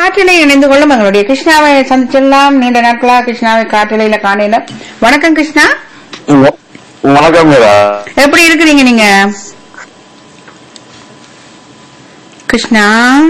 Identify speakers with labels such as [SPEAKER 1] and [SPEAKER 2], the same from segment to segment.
[SPEAKER 1] காற்றிலை இணைந்து கொள்ளும் எங்களுடைய கிருஷ்ணாவை சந்திச்சிடலாம் நீண்ட நாட்களா கிருஷ்ணாவை காற்றிலையில காணையில வணக்கம் கிருஷ்ணா
[SPEAKER 2] வ- வணக்கம் மீரா
[SPEAKER 1] எப்படி இருக்கிறீங்க நீங்க கிருஷ்ணா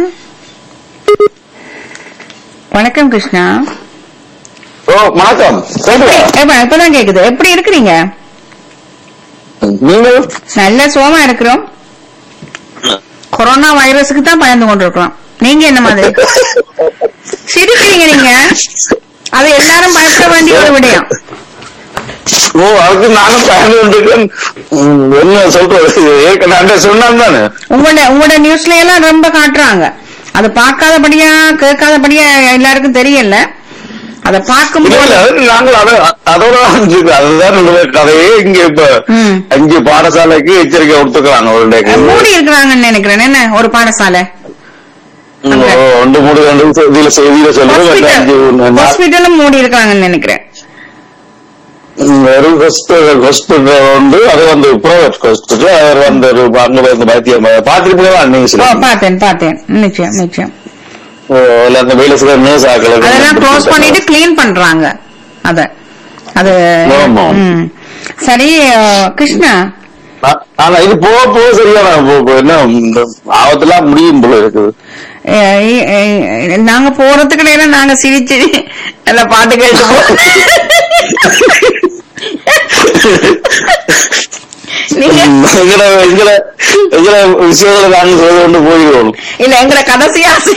[SPEAKER 1] வணக்கம் கிருஷ்ணா
[SPEAKER 2] ஓ வணக்கம் கேக்குதா?
[SPEAKER 1] எப்ப- இப்பதான் கேக்குது எப்படி இருக்கிறீங்க
[SPEAKER 2] நீங்கள்
[SPEAKER 1] நல்ல சுகமா இருக்கிறோம் கொரோனா வைரஸுக்கு தான் பயந்து கொண்டிருக்கிறோம் நீங்க என்ன மாதிரி சிரிக்கிறீங்க நீங்க அது எல்லாரும் பயப்பட வேண்டிய ஒரு விடயம்
[SPEAKER 2] ஓ அதுக்கு நானும் பயந்து கொண்டிருக்கேன் ம், என்ன சொல்றது ஏற்கனவே சொன்னான் தானே
[SPEAKER 1] உங்களோட உங்களோட நியூஸ்ல எல்லாம் ரொம்ப காட்டுறாங்க அது பார்க்காதபடியா கேட்காதபடியா எல்லாருக்கும் தெரியல அதை
[SPEAKER 2] இல்ல
[SPEAKER 1] பார்க்கும்போது
[SPEAKER 2] இல்ல அது நாங்கள் அத அதோட தான் இருக்கோம். அதுதான் நம்மளுடைய கதையே இங்க இப்ப
[SPEAKER 1] ம்.
[SPEAKER 2] அஞ்சு பாடசாலைக்கு எச்சரிக்கை கொடுத்துக்கிறாங்க ஒரு டேக்கு
[SPEAKER 1] மூடி இருக்கிறாங்கன்னு நினைக்கிறேன் என்ன ஒரு பாடசாலை
[SPEAKER 2] ம், ஓ, ஒன்று மூணு ரெண்டு செய்தியில செய்தியில சொல்லுங்க மற்ற அஞ்சு
[SPEAKER 1] ஹாஸ்பிட்டல்
[SPEAKER 2] நா-
[SPEAKER 1] ஹாஸ்பிட்டலும் மூடி இருக்காங்கன்னு நினைக்கிறேன்
[SPEAKER 2] ம், ஒரு ஹாஸ்பிட்டல் ஹாஸ்பிட்டல் உண்டு அது வந்து பிரைவேட் ஹாஸ்பிட்டல் அவர் வந்து ஒரு அங்க வந்து வைத்தியம் பாத்திருப்பீங்களா நீங்க
[SPEAKER 1] ஓ
[SPEAKER 2] சொல்லுங்க
[SPEAKER 1] பார்த்தேன் பார்த்தேன் நிச்சயம் நிச்சயம்
[SPEAKER 2] ஓ, இல்ல அந்த வேலை செய்யற nurse ஆட்களுக்கு
[SPEAKER 1] அதெல்லாம் க்ளோஸ் பண்ணிட்டு க்ளீன் பண்றாங்க அத அது
[SPEAKER 2] ஆமா.
[SPEAKER 1] ம். சரி அஹ், கிருஷ்ணா
[SPEAKER 2] ஆ- ஆனா இது போக போக சரியான போ- போ- என்ன இந்த ஆபத்தெல்லாம் முடியும் போல இருக்குது
[SPEAKER 1] அஹ், இ- அஹ், நாங்க போறதுக்கு இடையில நாங்க சிரிச்சு நல்ல பாட்டு கேட்டு போ- நீங்க
[SPEAKER 2] எங்கட எங்கட எங்கட விஷயங்களை நாங்க செய்து கொண்டு போயிடுவோம்
[SPEAKER 1] இல்ல எங்களை கடைசி ஆசை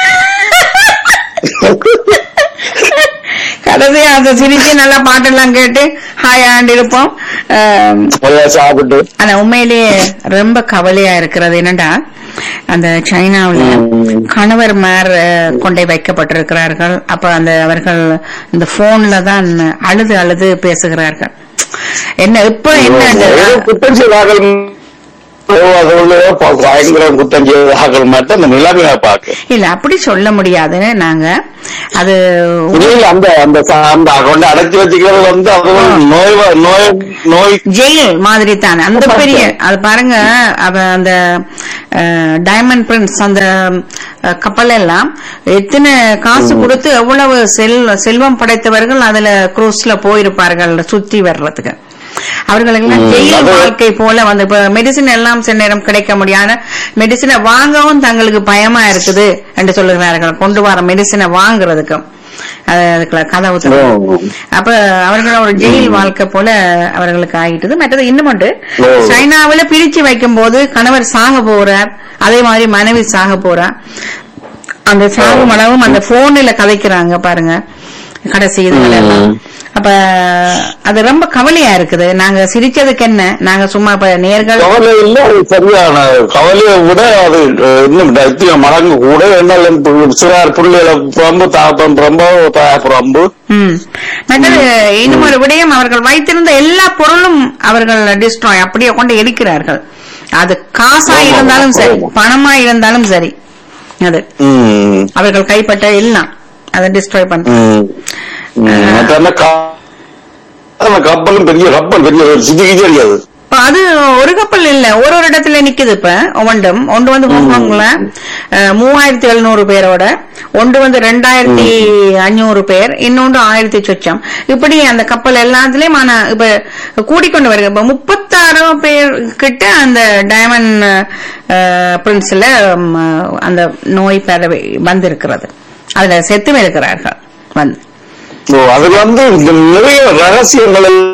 [SPEAKER 1] கடைசி ஆசை சிரிச்சு நல்லா பாட்டெல்லாம் கேட்டு ஹாய் ஆண்டு இருப்போம் அஹ்,
[SPEAKER 2] நிறைய சாப்பிட்டு
[SPEAKER 1] ஆனா உண்மையிலேயே ரொம்ப கவலையா இருக்கிறது என்னடா அந்த சைனாவுல
[SPEAKER 2] ம்.
[SPEAKER 1] கணவர் மார் கொண்டே வைக்கப்பட்டிருக்கிறார்கள் அப்ப அந்த அவர்கள் இந்த போன்ல தான் அழுது அழுது பேசுகிறார்கள் என்ன இப்ப என்ன
[SPEAKER 2] ஏதோ
[SPEAKER 1] அந்த-
[SPEAKER 2] குற்றம் செய்தார்கள் பயங்கர குற்றம் செய்தார்கள் மட்டும் அந்த நிலைமையை பார்க்க
[SPEAKER 1] இல்ல அப்படி சொல்ல முடியாதுன்னு நாங்க அது
[SPEAKER 2] இல்ல அந்த அந்த ச- அந்த கொண்டு அடைச்சு வச்சுக்கிறது வந்து அது ஒரு நோய் வ- நோய் நோய்
[SPEAKER 1] ஜெயில் மாதிரி தானே அந்த பெரிய அது பாருங்க அவ அந்த டைமண்ட் பிரின்ஸ் அந்த அஹ், கப்பல் எல்லாம் எத்தனை காசு கொடுத்து எவ்வளவு செல் செல்வம் படைத்தவர்கள் அதுல குரூஸ்ல போயிருப்பார்கள் சுத்தி வர்றதுக்கு அவர்களுக்கெல்லாம்
[SPEAKER 2] ம்,
[SPEAKER 1] ஜெயில்
[SPEAKER 2] அது-
[SPEAKER 1] வாழ்க்கை போல வந்து இப்ப மெடிசின் எல்லாம் சில நேரம் கிடைக்க முடியாத மெடிசினை வாங்கவும் தங்களுக்கு பயமா இருக்குது என்று சொல்லுகிறார்கள் கொண்டு வர மெடிசினை வாங்குறதுக்கும் அது அதுக்குள்ள கதவு திறந்து.
[SPEAKER 2] ஓ.
[SPEAKER 1] அப்ப அவர்கள் ஒரு ஜெயில் வாழ்க்கை போல அவர்களுக்கு ஆகிட்டது மற்றது இன்னும் ஒன்று
[SPEAKER 2] ஓ.
[SPEAKER 1] சைனாவுல பிரிச்சு வைக்கும் போது கணவர் சாக போறார் அதே மாதிரி மனைவி சாக போறா அந்த சாகும் அளவும் அந்த போன்ல கதைக்கிறாங்க பாருங்க கடைசி இதுகள் எல்லாம்
[SPEAKER 2] ம்.
[SPEAKER 1] அப்ப அது ரொம்ப கவலையா இருக்குது நாங்க சிரிச்சதுக்கு என்ன நாங்க சும்மா இப்ப நேர்கள்
[SPEAKER 2] கவலை இல்ல அது சரியான கவலையை விட அது அஹ், இன்னும் எத்தனை மடங்கு கூட என்ன சிறார் பிள்ளைகளை பிரம்பு தாப்பம் பிரம்போ பிரம்பு
[SPEAKER 1] ம். மற்றது இன்னும் ஒரு விடயம் அவர்கள் வைத்திருந்த எல்லா பொருளும் அவர்கள் டிஸ்ட்ராய் அப்படியே கொண்டு எரிக்கிறார்கள் அது காசா
[SPEAKER 2] ஆமா,
[SPEAKER 1] இருந்தாலும் சரி
[SPEAKER 2] ஆமா.
[SPEAKER 1] பணமா இருந்தாலும் சரி அது
[SPEAKER 2] ம்,
[SPEAKER 1] அவர்கள் கைப்பட்ட எல்லாம் அதை டிஸ்ட்ராய் பண்ற
[SPEAKER 2] ம், ம். மற்ற என்ன கா- அந்த கப்பலும் பெரிய கப்பல் பெரிய ஒரு சிட்டிக்கு தெரியாது
[SPEAKER 1] இப்ப அது ஒரு கப்பல் இல்ல ஒரு ஒரு இடத்துல நிக்குது இப்ப ஒவ்வொன்றும் ஒன்று வந்து ஹாங்காங்ல அஹ், மூவாயிரத்தி எழுநூறு பேரோட ஒன்று வந்து ரெண்டாயிரத்தி அஞ்சூறு பேர் இன்னொன்று ஆயிரத்தி சொச்சம் இப்படி அந்த கப்பல் எல்லாத்துலயும் ஆனா இப்ப கூடிக்கொண்டு வருது இப்ப முப்பத்தாறு பேர் கிட்ட அந்த டைமண்ட் பிரின்ஸ்ல அந்த நோய் பரவி வந்திருக்கிறது அதுல செத்தும் இருக்கிறார்கள் வந்து
[SPEAKER 2] ஓ, அது வந்து இந்த நிறைய ரகசியங்கள் எல்லாம்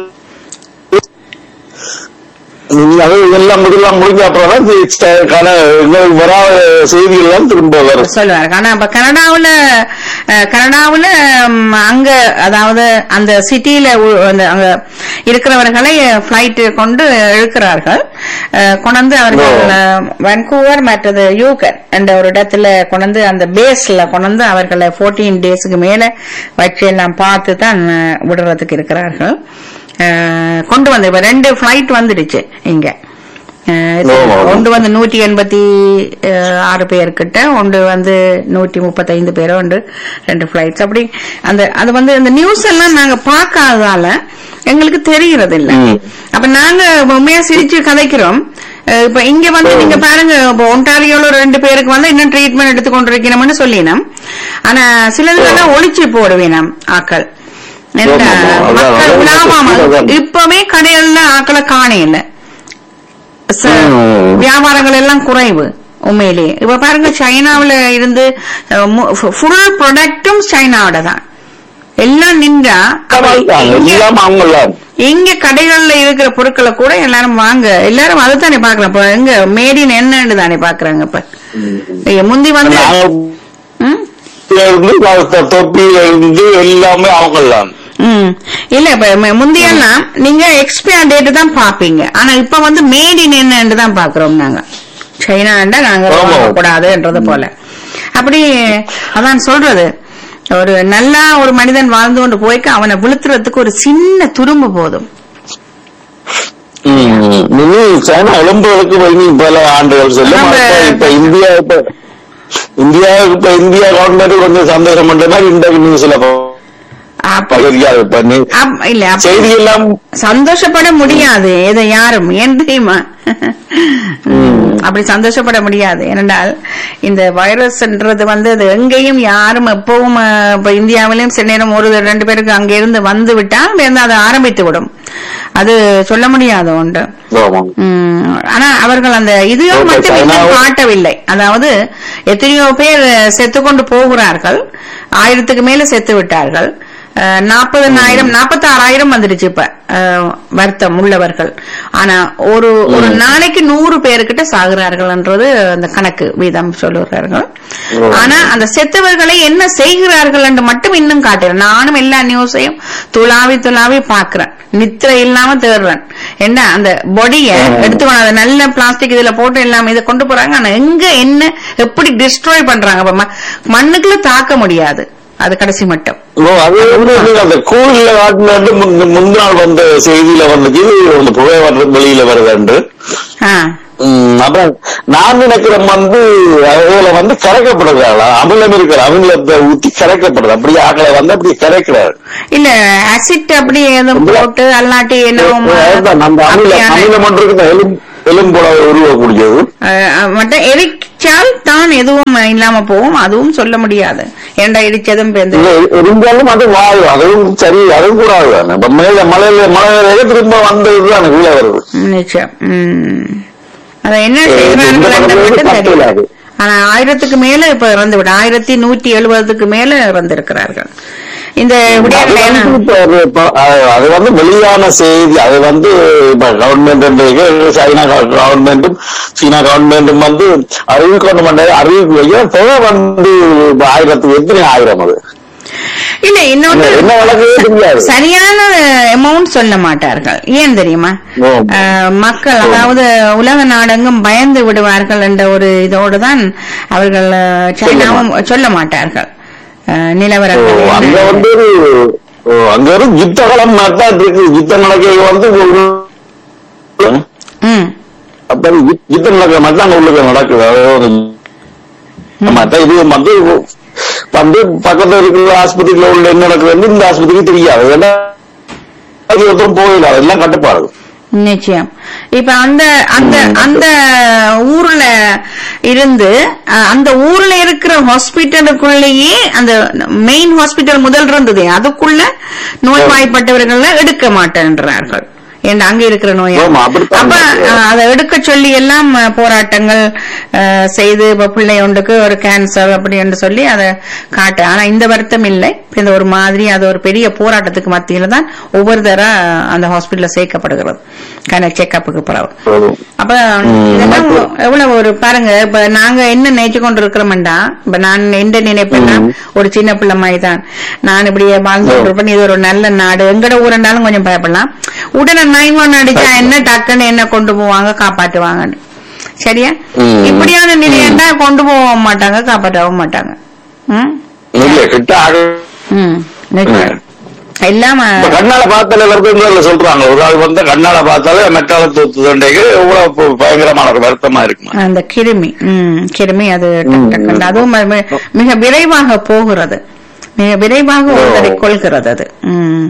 [SPEAKER 2] அது எல்லாம் முடியலாம் முடிஞ்ச அப்புறம் தான் இது extra- கான இன்னும் வராத செய்திகள் எல்லாம் திரும்ப வரும்
[SPEAKER 1] சொல்லுவாரு ஆனா இப்ப கனடாவுல அஹ், கனடாவுல ம், அங்க அதாவது அந்த சிட்டியில அந்த அங்க இருக்கிறவர்களை பிளைட் கொண்டு இழுக்கிறார்கள் அஹ், கொண்டு அவர்கள்
[SPEAKER 2] ஓ.
[SPEAKER 1] அஹ், வன்கூவர் மற்றது யூகர் என்ற ஒரு இடத்துல கொண்டு அந்த பேஸ்ல கொண்டு அவர்களை 14 டேஸ்க்கு மேல வச்சு எல்லாம் பார்த்து தான் அஹ், விடுறதுக்கு இருக்கிறார்கள் அஹ், கொண்டு வந்து இப்ப ரெண்டு பிளைட் வந்துடுச்சு இங்க அஹ்,
[SPEAKER 2] ஆமா.
[SPEAKER 1] ஒன்று வந்து நூற்றி எண்பத்தி அஹ், ஆறு பேர்கிட்ட ஒன்று வந்து நூற்றி முப்பத்தைந்து பேர் ஒன்று ரெண்டு பிளைட்ஸ் அப்படி அந்த அது வந்து அந்த நியூஸ் எல்லாம் நாங்க பார்க்காததால எங்களுக்கு தெரிகிறது இல்ல
[SPEAKER 2] ம்.
[SPEAKER 1] அப்ப நாங்க உண்மையா சிரிச்சு கதைக்கிறோம் அஹ் இப்ப இங்க வந்து நீங்க பாருங்க இப்ப ஒன்டாரியோல ஒரு ரெண்டு பேருக்கு வந்து இன்னும் ட்ரீட்மெண்ட் எடுத்துக்கொண்டிருக்கணும்னு சொல்லினோம் ஆனா சிலதுலாம் ஒளிச்சு போடுவேனாம் ஆக்கள் என்ன,
[SPEAKER 2] ஆமா, ஆமா. அதான்,
[SPEAKER 1] மக்கள்
[SPEAKER 2] அதான்
[SPEAKER 1] உலாவாம
[SPEAKER 2] அதான்.
[SPEAKER 1] இப்பவே கடைகள்ல ஆக்களை காணையில
[SPEAKER 2] ம்.
[SPEAKER 1] வியாபாரங்கள் எல்லாம் குறைவு உண்மையிலேயே இப்ப பாருங்க சைனாவுல இருந்து ஃபுல் ப்ராடக்டும் சைனாவோட தான் எல்லாம் நின்றா அப்ப இங்க-
[SPEAKER 2] இல்லாம அவங்களாம்
[SPEAKER 1] இங்க கடைகள்ல இருக்கிற பொருட்களை கூட எல்லாரும் வாங்க எல்லாரும் அதுதானே பாக்குறோம் இப்ப எங்க மேடின் என்னன்னு தானே பாக்குறாங்க இப்ப ஐய, முந்தி வந்து
[SPEAKER 2] நாங்க
[SPEAKER 1] ம்?
[SPEAKER 2] இருந்து வளர்த்த தொப்பியில இருந்து எல்லாமே அவங்களாம்
[SPEAKER 1] ம். இல்ல இப்ப ம- முந்தியெல்லாம் நீங்க எக்ஸ்பயர் டேட் தான் பாப்பீங்க ஆனா இப்ப வந்து மேட் இன் என்னன்னு தான் பாக்குறோம் நாங்க சைனாண்டா நாங்க
[SPEAKER 2] ஆமா.
[SPEAKER 1] கூடாதுன்றது போல அப்படி அதான் சொல்றது ஒரு நல்லா ஒரு மனிதன் வாழ்ந்து கொண்டு போய்க்க அவனை விழுத்துறதுக்கு ஒரு சின்ன துரும்பு போதும்
[SPEAKER 2] ம். நீ சைனா எழும்புவதற்கு வந்து பல ஆண்டுகள் செல்லும்
[SPEAKER 1] நம்ம-
[SPEAKER 2] அப்ப இப்ப இந்தியா இப்ப இந்தியா இப்ப இந்தியா கவர்மெண்ட் கொஞ்சம் சந்தோஷம் பண்ற மாதிரி இந்த நியூஸ்ல
[SPEAKER 1] அப்ப
[SPEAKER 2] பகுதியாக இப்ப நீ
[SPEAKER 1] அப்- இல்ல அப்ப
[SPEAKER 2] செய்தி எல்லாம்
[SPEAKER 1] சந்தோஷப்பட முடியாது இதை யாரும் ஏன் தெரியுமா ம், அப்படி சந்தோஷப்பட முடியாது ஏனென்றால் இந்த வைரஸ்ன்றது வந்து அது எங்கேயும் யாரும் எப்பவும் அஹ், இப்ப இந்தியாவிலும் சில நேரம் ஒரு ரெண்டு பேருக்கு அங்க இருந்து வந்து விட்டால் அங்கிருந்து அதை ஆரம்பித்து விடும் அது சொல்ல முடியாத ஒன்று
[SPEAKER 2] ஆமா.
[SPEAKER 1] உம், ஆனா அவர்கள் அந்த இதுவும்
[SPEAKER 2] இப்ப
[SPEAKER 1] மட்டும் இன்னும்
[SPEAKER 2] சைனாவும்
[SPEAKER 1] காட்டவில்லை அதாவது எத்தனையோ பேர் செத்துக்கொண்டு போகிறார்கள் ஆயிரத்துக்கு மேல செத்து விட்டார்கள் நாற்பதனாயிரம் நாற்பத்தாறாயிரம் வந்துடுச்சு இப்ப அஹ், வருத்தம் உள்ளவர்கள் ஆனா ஒரு ஒரு நாளைக்கு நூறு பேருக்கிட்ட சாகுறார்கள்ன்றது அந்த கணக்கு வீதம் சொல்லுகிறார்கள்
[SPEAKER 2] ஓ.
[SPEAKER 1] ஆனா அந்த செத்தவர்களை என்ன செய்கிறார்கள் என்று மட்டும் இன்னும் காட்டுறேன் நானும் எல்லா நியூஸையும் துளாவி துளாவி பாக்குறேன் நித்திரை இல்லாம தேடுறேன் என்ன அந்த பொடிய எடுத்து கொண்டு அதை நல்ல பிளாஸ்டிக் இதுல போட்டு எல்லாம் இதை கொண்டு போறாங்க ஆனா எங்க என்ன எப்படி டிஸ்ட்ராய் பண்றாங்க அப்ப ம- மண்ணுக்குள்ள தாக்க முடியாது அது கடைசி மட்டும்
[SPEAKER 2] ஓ, அது வந்து நீங்க அந்த கூலில காட்டினு முந்தின நாள் வந்த செய்தியில வந்துச்சு அந்த புகை வர்றது வெளியில வருதுண்டு
[SPEAKER 1] ஆ.
[SPEAKER 2] ம், அப்புறம் நான் நினைக்கிறேன் வந்து அதுல வந்து கரைக்கப்படுறாங்களா அமிலம் இருக்கிற அமிலத்தை ஊத்தி கரைக்கப்படுது அப்படியே ஆக்களை வந்து அப்படி கரைக்கிறாரு
[SPEAKER 1] இல்ல அசிட் அப்படி எதுவும் போட்டு அல்லாட்டி என்னவோ
[SPEAKER 2] அதுதான் அந்த அமிலம்
[SPEAKER 1] அப்படியான-
[SPEAKER 2] அமிலம் ஒன்று இருக்கு எலும் எலும்போட உருவக்கூடியது
[SPEAKER 1] அஹ் மட்டும் எரிச்சால் தான் எதுவும் இல்லாம போகும் அதுவும் சொல்ல முடியாது ஏண்டா இடிச்சதும் பேருந்து
[SPEAKER 2] இல்ல, இருந்தாலும் அது வாயு அதுவும் சரி அதுவும் கூடாது தானே இப்ப மேல மலையில மலையில திரும்ப வந்ததுதான் கீழே வருது
[SPEAKER 1] நிச்சயம் உம். அத என்ன
[SPEAKER 2] இது
[SPEAKER 1] செய்யறாங்க
[SPEAKER 2] இந்த பக்கம்
[SPEAKER 1] மட்டும்
[SPEAKER 2] தப்பு
[SPEAKER 1] தெரியல
[SPEAKER 2] இல்லாது.
[SPEAKER 1] ஆனா ஆயிரத்துக்கு மேல இப்ப இறந்து விட ஆயிரத்தி நூற்றி எழுபதுக்கு மேல இறந்திருக்கிறார்கள் இந்த
[SPEAKER 2] அது
[SPEAKER 1] விடயங்களை
[SPEAKER 2] வந்து
[SPEAKER 1] என்ன-
[SPEAKER 2] இப்ப ஒரு- இப்ப அது- அது வந்து வெளியான செய்தி அது வந்து இப்ப கவர்மெண்ட் சைனா கவர்மெண்ட்டும் சீனா கவர்மெண்ட்டும் வந்து அறிவிக்கணும் பண்ணது அறிவிப்பு வைக்க தொகை வந்து இப்ப ஆயிரத்துக்கு எத்தனை ஆயிரம் அது
[SPEAKER 1] இல்ல இன்னொன்று
[SPEAKER 2] என்ன வழக்கே தெரியாது
[SPEAKER 1] சரியான அமௌண்ட் சொல்ல மாட்டார்கள் ஏன் தெரியுமா
[SPEAKER 2] ஓ.
[SPEAKER 1] அஹ், மக்கள் அதாவது உலக நாடெங்கும் பயந்து விடுவார்கள் என்ற ஒரு இதோடு தான் அவர்கள் அஹ், சைனாவும் சொல்ல மாட்டார்கள் அஹ்,
[SPEAKER 2] ஓ,
[SPEAKER 1] நிலவரங்கள்
[SPEAKER 2] அங்க
[SPEAKER 1] என்ன.
[SPEAKER 2] வந்து ஒரு ஓ, அங்க ஒரு யுத்த களம் தான் இருக்கு யுத்த நடக்க வந்து ஒரு-
[SPEAKER 1] ம்
[SPEAKER 2] அப்ப யுத்த- யுத்தம் நடக்கிற மாதிரி தான் அங்க உள்ளுக்கு நடக்குது அதாவது மத்த இது வந்து வந்து பக்கத்துல இருக்கிற ஆஸ்பத்திரியில உள்ள என்ன நடக்குதுன்னு இந்த ஆஸ்பத்திரிக்கு தெரியாது ஏன்னா அது ஒருத்தரும் போகல அதெல்லாம் கட்டுப்பாடு
[SPEAKER 1] நிச்சயம் இப்ப அந்த அந்த அந்த ஊர்ல இருந்து அஹ், அந்த ஊர்ல இருக்கிற ஹாஸ்பிட்டலுக்குள்ளேயே அந்த மெயின் ஹாஸ்பிட்டல் முதல் இருந்தது அதுக்குள்ள நோய்வாய்ப்பட்டவர்கள் எடுக்க மாட்டேன்றார்கள் ஏன்னா அங்க இருக்கிற நோய்
[SPEAKER 2] ஆமா, அப்படித்தான்
[SPEAKER 1] அப்ப
[SPEAKER 2] இருக்கு.
[SPEAKER 1] அஹ், அதை எடுக்க சொல்லி எல்லாம் அஹ், போராட்டங்கள் அஹ், செய்து இப்ப பிள்ளை ஒன்றுக்கு ஒரு கேன்சர் அப்படி என்று சொல்லி அதை காட்டு ஆனா இந்த வருத்தம் இல்லை இந்த ஒரு மாதிரி அது ஒரு பெரிய போராட்டத்துக்கு மத்தியில தான் ஒவ்வொரு தர அந்த ஹாஸ்பிட்டல்ல சேர்க்கப்படுகிறது கன செக்கப்புக்கு பிறகு அப்ப இதெல்லாம் எவ்வளவு ஒரு பாருங்க இப்ப நாங்க என்ன நினைச்சு கொண்டு இருக்கிறோம்டா இப்ப நான் எந்த நினைப்பேன்னா ஒரு சின்ன பிள்ளை மாதிரி தான் நான் இப்படியே வாழ்ந்து கொண்டிருப்பேன் இது ஒரு நல்ல நாடு எங்கட ஊரண்டாலும் கொஞ்சம் பயப்படலாம் உடனே நைன் ஒன் அடிச்சா என்ன டக்குன்னு என்ன கொண்டு போவாங்க காப்பாற்றுவாங்கன்னு சரியா
[SPEAKER 2] ம்.
[SPEAKER 1] இப்படியான நிலையண்டா கொண்டு போக மாட்டாங்க காப்பாற்றவும் மாட்டாங்க ம்
[SPEAKER 2] இல்ல கிட்ட ஆக
[SPEAKER 1] ம் நிச்சயம். எல்லாம்
[SPEAKER 2] இப்ப கண்ணால பார்த்தாலே வருதுன்னு சொல்றாங்க ஒரு ஆள் வந்து கண்ணால பார்த்தாலே மெட்டால தூத்து தொண்டைக்கு எவ்வளவு ப- பயங்கரமான ஒரு வருத்தமா இருக்குமா
[SPEAKER 1] அந்த கிருமி ம் கிருமி அது டக் டக்குன்னு அதுவும் ம- மி- மிக விரைவாக போகிறது மிக விரைவாக ஒருத்தரை கொள்கிறது அது ம்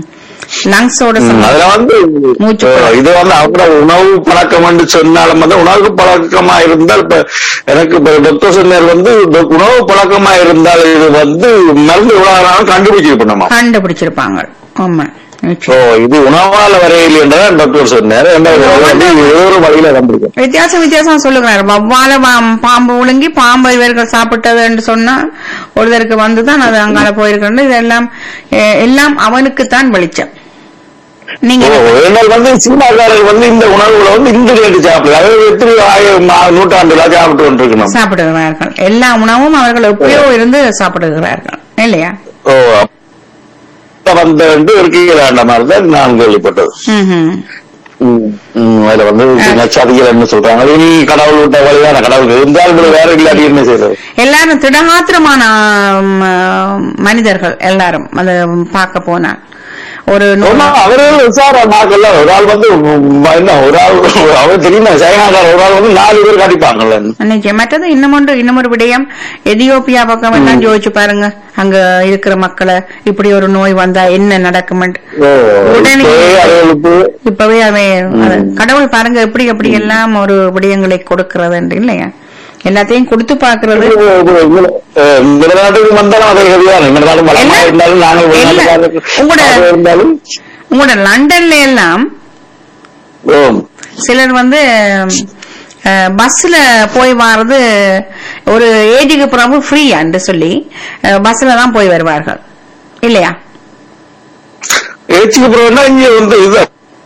[SPEAKER 1] லங்ஸோட
[SPEAKER 2] ம், அதுல வந்து
[SPEAKER 1] மூச்சு
[SPEAKER 2] ஓ,
[SPEAKER 1] பழக்கம்.
[SPEAKER 2] இது வந்து அவங்க உணவு பழக்கம் என்று சொன்னாலும் வந்து உணவு பழக்கமா இருந்தால் இப்ப எனக்கு இப்ப டாக்டர் சொன்னார் வந்து இந்த உணவு பழக்கமா இருந்தால் இது வந்து மருந்து உலகம் கண்டுபிடிச்சிருப்போம் நம்ம
[SPEAKER 1] கண்டுபிடிச்சிருப்பாங்க ஆமா
[SPEAKER 2] ஓ
[SPEAKER 1] நிச்சயம்.
[SPEAKER 2] இது உணவால வரையில் என்றதான் டாக்டர் சொன்னார் ரெண்டாவது இது வந்து ஏதோ ஒரு வழியில கண்டுபிடிக்கும்
[SPEAKER 1] வித்தியாசம் வித்தியாசம் சொல்லுகிறார் வவ்வால பாம்- பாம்பு விழுங்கி பாம்பு இவர்கள் சாப்பிட்டது என்று சொன்னா ஒருத்தருக்கு வந்துதான் அது அங்கால போயிருக்கிறது இதெல்லாம் எ- எல்லாம் அவனுக்குத்தான் வெளிச்சம் நீங்க
[SPEAKER 2] ஓ, ஏனால் வந்து சீனாக்காரர்கள் வந்து இந்த உணவுகளை வந்து இந்த ரேட்டு சாப்பிடுது அதாவது எத்தனை ஆயிரம் மா- நூற்றாண்டுகளா சாப்பிட்டு கொண்டிருக்கணும்
[SPEAKER 1] சாப்பிடுகிறார்கள் எல்லா உணவும் அவர்கள் எப்பயோ இருந்து சாப்பிடுகிறார்கள் இல்லையா
[SPEAKER 2] ஓ அப்ப வந்த வந்து ஒரு கீழாண்ட மாதிரி தான் நான் கேள்விப்பட்டது
[SPEAKER 1] ம்ஹும்.
[SPEAKER 2] ம், ம், அதுல வந்து நச்சதிகள் என்ன சொல்றாங்க அது நீ கடவுள் விட்ட வழியான கடவுள் இருந்தாலும் கூட வேற இல்லாட்டி என்ன செய்யறது
[SPEAKER 1] எல்லாரும் திடகாத்திரமான ம், மனிதர்கள் எல்லாரும் அது பார்க்க போனா ஒரு நூ-
[SPEAKER 2] ஆமா, அவரு விசார நாக்கல்ல ஒரு ஆள் வந்து உம், என்ன ஒரு ஆள் அவர் தெரியுமா சைனாக்கார ஒரு ஆள் வந்து நாலு பேர் கடிப்பாங்கல்ல
[SPEAKER 1] நிச்சயம் மற்றது இன்னும் ஒன்று இன்னும் ஒரு விடயம் எதியோப்பியா பக்கம் எல்லாம் யோசிச்சு பாருங்க அங்க இருக்கிற மக்களை இப்படி ஒரு நோய் வந்தா என்ன நடக்குமெண்ட்
[SPEAKER 2] ஓ,
[SPEAKER 1] உடனே-
[SPEAKER 2] இப்பவே அவர்களுக்கு
[SPEAKER 1] இப்பவே அவன் அது கடவுள் பாருங்க எப்படி எப்படி எல்லாம் ஒரு விடயங்களை கொடுக்கிறது இல்லையா எல்லாத்தையும் கொடுத்து பாக்குறது
[SPEAKER 2] இந்த நாட்டுக்கு வந்தாலும் அதை ஹெவியான இந்த நாடு பலமா
[SPEAKER 1] என்ன?
[SPEAKER 2] இருந்தாலும் நாங்கள்
[SPEAKER 1] இல்ல.
[SPEAKER 2] வெளிநாட்டுக்காரருக்கு
[SPEAKER 1] உங்களோட-
[SPEAKER 2] அது இருந்தாலும்
[SPEAKER 1] உங்களோட லண்டன்ல எல்லாம்
[SPEAKER 2] ஓ,
[SPEAKER 1] சிலர் வந்து அஹ், பஸ்ல போய் வர்றது ஒரு ஏஜுக்கு பிறகு ஃப்ரீ என்று சொல்லி அஹ், பஸ்ல தான் போய் வருவார்கள் இல்லையா
[SPEAKER 2] ஏச்சுக்கு அப்புறம் இங்க வந்து இது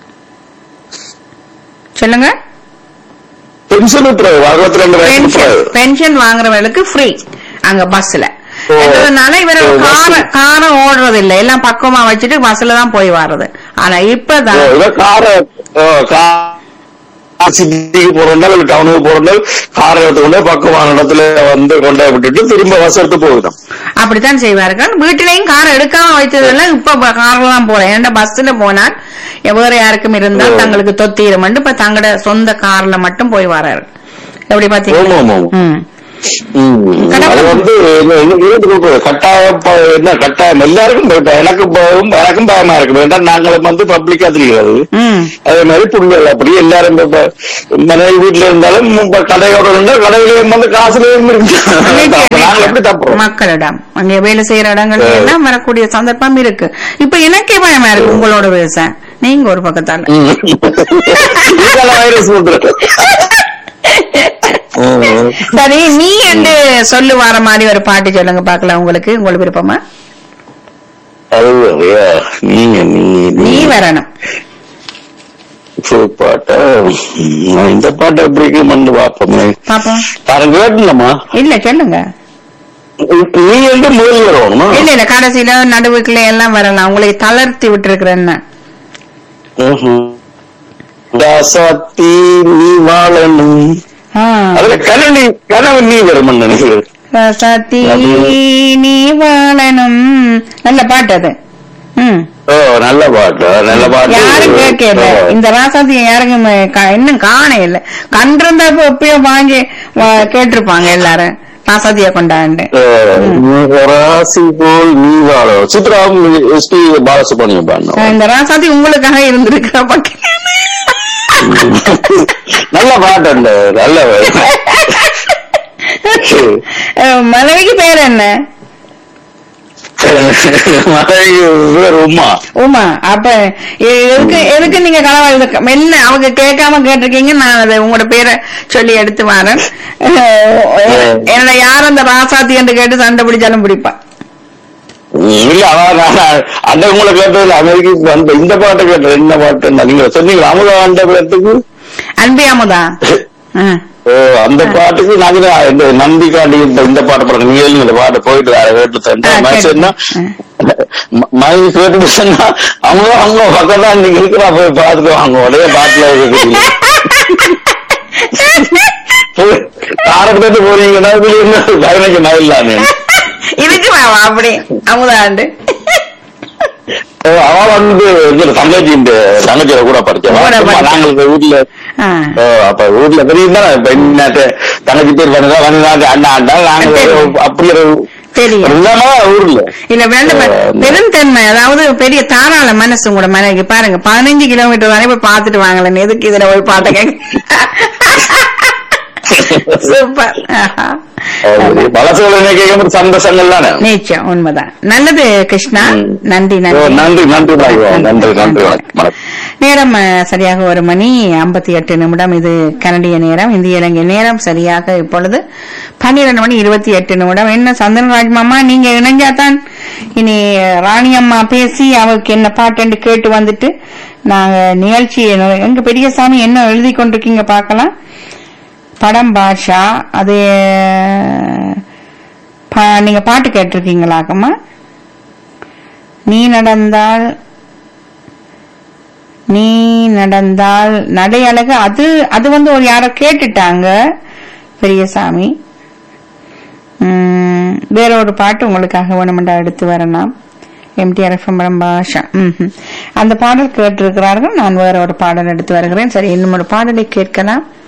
[SPEAKER 1] சொல்லுங்க
[SPEAKER 2] பென்ஷன் விட்டுறது அறுபத்தி ரெண்டு வயசு
[SPEAKER 1] பென்ஷன்
[SPEAKER 2] விட்டுறது
[SPEAKER 1] பென்ஷன் வாங்குறவங்களுக்கு ஃப்ரீ அங்க பஸ்ல
[SPEAKER 2] ஓ.
[SPEAKER 1] என்றதுனால இவர்
[SPEAKER 2] ஓ,
[SPEAKER 1] கார
[SPEAKER 2] bus.
[SPEAKER 1] காரம் ஓடுறது இல்ல எல்லாம் பக்கமா வச்சுட்டு பஸ்ல தான் போய் வர்றது ஆனா இப்பதான்
[SPEAKER 2] இதை கார சிட்டிக்கு போறோம்னா இல்ல டவுனுக்கு போறோம்னா காரை எடுத்துக்கொண்டே பக்கமான இடத்துல வந்து கொண்டே விட்டுட்டு திரும்ப பஸ் எடுத்து போகுதான்
[SPEAKER 1] அப்படித்தான் செய்வார்கள் வீட்டிலையும் கார் எடுக்காம வைத்ததெல்லாம் இப்ப கார்ல தான் போறேன் ஏன்னா பஸ்ல போனால் வேற யாருக்கும் இருந்தால்
[SPEAKER 2] ஓ.
[SPEAKER 1] தங்களுக்கு தொத்திரும் இப்ப தங்களோட சொந்த கார்ல மட்டும் போய் வராரு எப்படி
[SPEAKER 2] ஆமா
[SPEAKER 1] பாத்தீங்க
[SPEAKER 2] ஆமா ஆமா.
[SPEAKER 1] ம்.
[SPEAKER 2] ம்.
[SPEAKER 1] கடவுள்
[SPEAKER 2] அது வந்து என்ன- என்ன இருந்து கொடுக்குறது கட்டாயம் ப- என்ன கட்டாயம் எல்லாருக்கும் பயப்ப- எனக்கு பயம் எனக்கும் பயமா இருக்கு வேண்டாம் நாங்களும் வந்து பப்ளிக்கா தெரியாது
[SPEAKER 1] ம்.
[SPEAKER 2] அதே மாதிரி புண்ணியல் அப்படி எல்லாரும் இப்ப மனைவி வீட்டுல இருந்தாலும் இப்ப கடையோட இருந்தா கடையிலேயும் வந்து காசுலயும் இருக்கு அப்ப நாங்கள் எப்படி தப்புறோம்
[SPEAKER 1] மக்களிடம் அங்கே வேலை செய்யற இடங்கள்ல எல்லாம் வரக்கூடிய சந்தர்ப்பம் இருக்கு இப்ப எனக்கே பயமா இருக்கு உங்களோட பேச நீங்க ஒரு பக்கத்தால
[SPEAKER 2] வைரஸ்
[SPEAKER 1] சரி நீ என்று சொல்லு வர மாதிரி ஒரு பாட்டு சொல்லுங்க பாக்கலாம் உங்களுக்கு உங்களுக்கு விருப்பமா
[SPEAKER 2] அது வேறையா? நீங்க நீ
[SPEAKER 1] நீ வரணும்
[SPEAKER 2] புது பாட்டா ம், இந்த பாட்டை எப்படி இருக்குன்னு பார்ப்போமே
[SPEAKER 1] பாப்போம்
[SPEAKER 2] பாருங்க கேட்டுலமா
[SPEAKER 1] இல்ல சொல்லுங்க
[SPEAKER 2] நீ எங்க முதல் வரணுமா
[SPEAKER 1] இல்ல இல்ல கடைசியில நடுவுக்குள்ள எல்லாம் வரலாம் உங்களை தளர்த்தி விட்டுருக்கிறேன்னு
[SPEAKER 2] தாசாத்தி நீ வாழணும் அதுல கனவு கனவு நீ வருமன் நினைக்கிறேன்
[SPEAKER 1] சதி நீ வாழணும் நல்ல பாட்டு அது ம்
[SPEAKER 2] ஓ நல்ல பாட்டு நல்ல பாட்டு
[SPEAKER 1] யாரும் கேட்கல
[SPEAKER 2] ஓ.
[SPEAKER 1] இந்த ராசாத்தி யாருக்கும் க- இன்னும் காண இல்ல கண்டிருந்தா இப்ப எப்பயோ வாங்கி வா- கேட்டிருப்பாங்க எல்லாரும் ராசாத்திய கொண்டாண்டு
[SPEAKER 2] ஓ, ராசி போல் நீ வாழ சித்ராம் எஸ் பி பாலசுப்ரமணியம் பாடினோம்
[SPEAKER 1] இந்த ராசாத்தி உங்களுக்காக இருந்திருக்கிற பக்கம்
[SPEAKER 2] நல்ல பாட்டு அந்த நல்ல
[SPEAKER 1] அஹ், மனைவிக்கு பேர் என்ன
[SPEAKER 2] மனைவி பேர் உமா
[SPEAKER 1] உமா அப்ப எ- எதுக்கு எதுக்கு நீங்க கனவா இதுக்கு மெல்ல அவங்க கேட்காம கேட்டிருக்கீங்க நான் அதை உங்களோட பேரை சொல்லி எடுத்து வரேன் அஹ், என்னோட யார் அந்த ராசாத்தி என்று கேட்டு சண்டை பிடிச்சாலும் பிடிப்பா
[SPEAKER 2] இல்ல அதான் நான் அந்த உங்களை கேட்டதுல அமெரிக்க அந்த இந்த பாட்டை கேட்டது என்ன பாட்டு நீங்க சொன்னீங்க அமுதா அந்த பாட்டுக்கு
[SPEAKER 1] அன்பி அமுதா அஹ்.
[SPEAKER 2] ஓ அந்த பாட்டுக்கு நாங்க தான் இந்த நம்பிக்காண்டி இந்த இந்த பாட்டு பாருங்க நீங்க எழுதுங்க இந்த பாட்டு போயிட்டு வேற வீட்டுல
[SPEAKER 1] ஆ,
[SPEAKER 2] தந்தா
[SPEAKER 1] கேட்டு.
[SPEAKER 2] சொன்னா மனைவி கேட்டு சொன்னா அவங்க அவங்க பக்கம் தான் நீங்க இருக்கிறா போய் பாத்துட்டு வாங்க உடனே பாட்டுல இருக்கிறீங்க காரப்பட்டு போறீங்கன்னா இதுல என்ன பதினஞ்சு மைல் தானே
[SPEAKER 1] இருக்கு மாமா அப்படி அமுதாண்டு
[SPEAKER 2] அவ வந்து இதுல தங்கச்சி இந்த தங்கச்சியோட கூட படிச்சவா
[SPEAKER 1] கூட
[SPEAKER 2] சும்மா
[SPEAKER 1] படிச்சா.
[SPEAKER 2] நாங்களுக்கு வீட்டுல
[SPEAKER 1] ஆ.
[SPEAKER 2] ஓ, அப்ப வீட்டுல தெரியும் தானே இப்ப என்ன தங்கச்சி பேர் பண்ணதா வந்து அண்ணா அண்ணா நாங்க
[SPEAKER 1] தெரியும்.
[SPEAKER 2] அப்படி ஒரு
[SPEAKER 1] தெரியும்
[SPEAKER 2] இல்லாம ஊர்ல
[SPEAKER 1] இல்ல வேண்டாம்
[SPEAKER 2] ஆமா.
[SPEAKER 1] பெருந்தன்மை அதாவது பெரிய தாராள மனசு உங்களோட மனைவி பாருங்க பதினஞ்சு கிலோமீட்டர் வரை போய் பாத்துட்டு வாங்கலன்னு எதுக்கு இதுல போய் பாட்ட கேட்க சூப்பர் ஆஹா.
[SPEAKER 2] பலசோழ கேட்கும் சந்தோஷங்கள் தானே
[SPEAKER 1] நிச்சயம் உண்மைதான் நல்லது கிருஷ்ணா
[SPEAKER 2] ம்.
[SPEAKER 1] நன்றி
[SPEAKER 2] ஓ,
[SPEAKER 1] நன்றி
[SPEAKER 2] நன்றி நன்றி பாய்வா நன்றி நன்றி வணக்கம் வணக்கம்
[SPEAKER 1] நேரம் அஹ், சரியாக ஒரு மணி ஐம்பத்தி எட்டு நிமிடம் இது கனடிய நேரம் இந்திய இலங்கை நேரம் சரியாக இப்பொழுது பன்னிரண்டு மணி இருபத்தி எட்டு நிமிடம் என்ன சந்திரராஜ் மாமா நீங்க இணைஞ்சாதான் இனி ராணி அம்மா பேசி அவருக்கு என்ன பாட்டுன்னு கேட்டு வந்துட்டு நாங்க நிகழ்ச்சி எங்க பெரியசாமி என்ன எழுதி கொண்டிருக்கீங்க பார்க்கலாம் படம் பாஷா அது பா- நீங்க பாட்டு கேட்டிருக்கீங்களாக்கம்மா நீ நடந்தால் நீ நடந்தால் நடை அழகு அது அது வந்து ஒரு யாரோ கேட்டுட்டாங்க பெரியசாமி உம், வேற ஒரு பாட்டு உங்களுக்காக வேணுமெண்டா எடுத்து வரலாம் எம்டிஆர் எஃப்எம் பாஷா ம்ஹும். அந்த பாடல் கேட்டிருக்கிறார்கள் நான் வேற ஒரு பாடல் எடுத்து வருகிறேன் சரி இன்னும் ஒரு பாடலை கேட்கலாம்